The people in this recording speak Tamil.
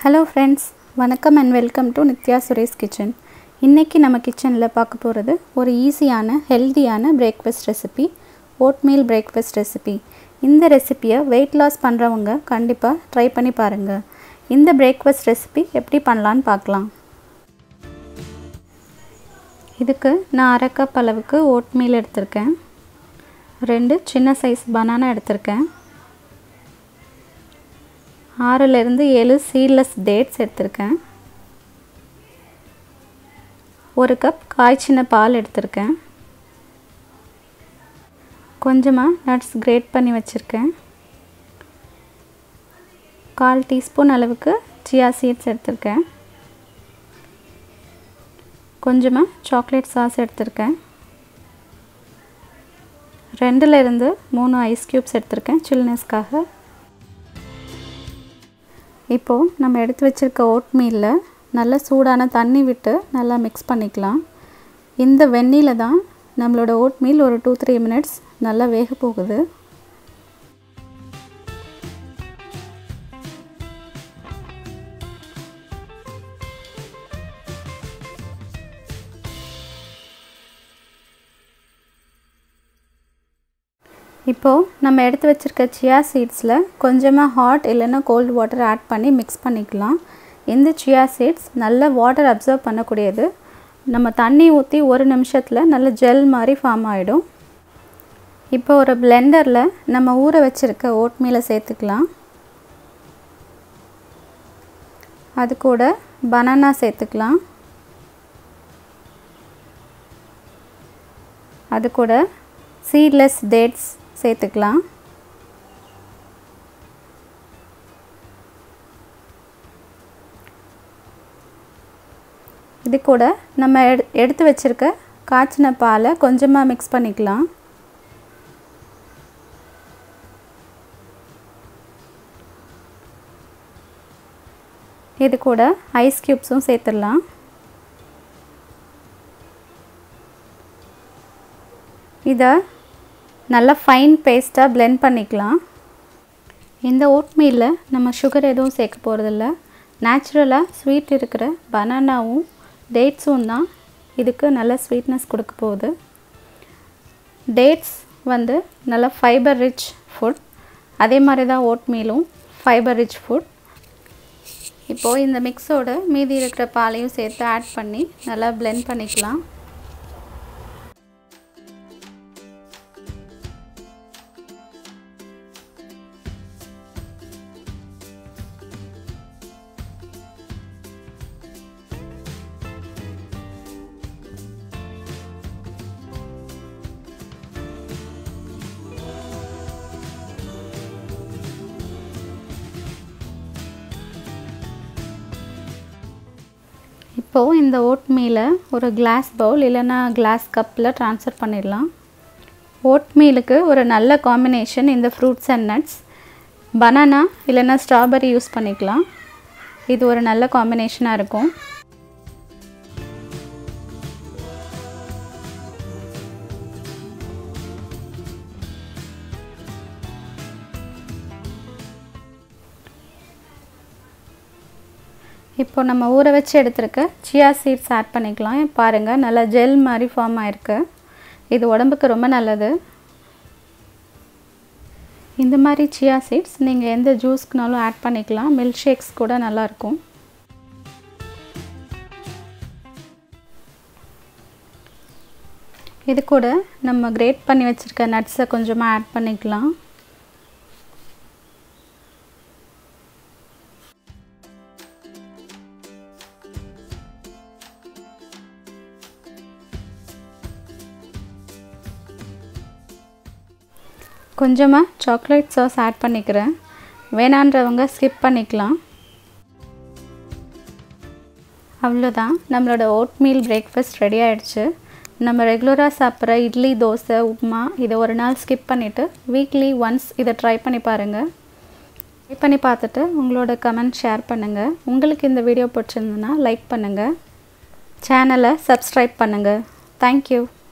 ஹலோ ஃப்ரெண்ட்ஸ் வணக்கம் and welcome to Nithya Suresh kitchen இன்றைக்கி நம்ம கிச்சனில் பார்க்க போகிறது ஒரு ஈஸியான ஹெல்த்தியான breakfast recipe oatmeal breakfast recipe இந்த ரெசிப்பியை வெயிட் லாஸ் பண்ணுறவங்க கண்டிப்பாக ட்ரை பண்ணி பாருங்கள் இந்த பிரேக்ஃபாஸ்ட் ரெசிபி எப்படி பண்ணலான்னு பார்க்கலாம் இதுக்கு நான் அரை கப் அளவுக்கு ஓட்மீல் எடுத்திருக்கேன் ரெண்டு சின்ன சைஸ் பனானா எடுத்திருக்கேன் ஆறுலேருந்து ஏழு சீட்லெஸ் டேட்ஸ் எடுத்திருக்கேன் ஒரு கப் காய்ச்சின பால் எடுத்திருக்கேன் கொஞ்சமாக நட்ஸ் கிரேட் பண்ணி வச்சுருக்கேன் கால் டீஸ்பூன் அளவுக்கு சியா சீட்ஸ் எடுத்திருக்கேன் கொஞ்சமாக சாக்லேட் சாஸ் எடுத்திருக்கேன் ரெண்டுலேருந்து மூணு ஐஸ் க்யூப்ஸ் எடுத்திருக்கேன் சில்னஸ்க்காக இப்போது நம்ம எடுத்து வச்சுருக்க ஓட்மீலில் நல்ல சூடான தண்ணி விட்டு நல்லா மிக்ஸ் பண்ணிக்கலாம் இந்த வெந்நியில் தான் நம்மளோட ஓட்மீல் ஒரு டூ த்ரீ மினிட்ஸ் நல்லா வேக போகுது இப்போது நம்ம எடுத்து வச்சுருக்க சியா சீட்ஸில் கொஞ்சமாக ஹாட் இல்லைன்னா கோல்டு வாட்டர் ஆட் பண்ணி மிக்ஸ் பண்ணிக்கலாம் இந்த சியா சீட்ஸ் நல்ல வாட்டர் அப்சர்வ் பண்ணக்கூடியது நம்ம தண்ணி ஊற்றி ஒரு நிமிஷத்தில் நல்ல ஜெல் மாதிரி ஃபார்ம் ஆகிடும் இப்போ ஒரு பிளெண்டரில் நம்ம ஊற வச்சுருக்க ஓட்மீலை சேர்த்துக்கலாம் அது கூட பனானா சேர்த்துக்கலாம் அது கூட சீட்லெஸ் டேட்ஸ் சேர்த்துக்கலாம் இது கூட நம்ம எடு எடுத்து வச்சுருக்க காய்ச்சின பாலை கொஞ்சமாக மிக்ஸ் பண்ணிக்கலாம் இது கூட ஐஸ் க்யூப்ஸும் சேர்த்துடலாம் இதை நல்லா ஃபைன் பேஸ்ட்டாக பிளெண்ட் பண்ணிக்கலாம் இந்த ஓட்மீலில் நம்ம சுகர் எதுவும் சேர்க்க போகிறதில்ல நேச்சுரலாக ஸ்வீட் இருக்கிற பனானாவும் டேட்ஸும் தான் இதுக்கு நல்ல ஸ்வீட்னஸ் கொடுக்க போகுது டேட்ஸ் வந்து நல்ல ஃபைபர் ரிச் ஃபுட் அதே மாதிரி தான் ஓட்மீலும் ஃபைபர் ரிச் ஃபுட் இப்போது இந்த மிக்ஸோட மீதி இருக்கிற பாலையும் சேர்த்து ஆட் பண்ணி நல்லா பிளெண்ட் பண்ணிக்கலாம் இப்போது இந்த ஓட் மீலை ஒரு கிளாஸ் பவுல் இல்லைன்னா கிளாஸ் கப்பில் ட்ரான்ஸ்ஃபர் பண்ணிடலாம் ஓட் மீலுக்கு ஒரு நல்ல காம்பினேஷன் இந்த ஃப்ரூட்ஸ் அண்ட் நட்ஸ் பனானா இல்லைன்னா ஸ்ட்ராபெரி யூஸ் பண்ணிக்கலாம் இது ஒரு நல்ல காம்பினேஷனாக இருக்கும் இப்போ நம்ம ஊற வச்சு எடுத்துருக்க சியா சீட்ஸ் ஆட் பண்ணிக்கலாம் பாருங்கள் நல்லா ஜெல் மாதிரி ஃபார்ம் ஆகிருக்கு இது உடம்புக்கு ரொம்ப நல்லது இந்த மாதிரி சியா சீட்ஸ் நீங்கள் எந்த ஜூஸ்க்குனாலும் ஆட் பண்ணிக்கலாம் மில்க் ஷேக்ஸ் கூட நல்லாயிருக்கும் இது கூட நம்ம கிரேட் பண்ணி வச்சுருக்க நட்ஸை கொஞ்சமாக ஆட் பண்ணிக்கலாம் கொஞ்சமாக சாக்லேட் சாஸ் ஆட் பண்ணிக்கிறேன் வேணான்றவங்க ஸ்கிப் பண்ணிக்கலாம் அவ்வளோதான் நம்மளோட ஓட்மீல் பிரேக்ஃபாஸ்ட் ரெடி ஆகிடுச்சு நம்ம ரெகுலராக சாப்பிட்ற இட்லி தோசை உப்புமா இதை ஒரு நாள் ஸ்கிப் பண்ணிவிட்டு வீக்லி ஒன்ஸ் இதை ட்ரை பண்ணி பாருங்கள் ட்ரை பண்ணி பார்த்துட்டு உங்களோட கமெண்ட் ஷேர் பண்ணுங்கள் உங்களுக்கு இந்த வீடியோ பிடிச்சிருந்ததுன்னா லைக் பண்ணுங்கள் சேனலை சப்ஸ்கிரைப் பண்ணுங்கள் தேங்க்யூ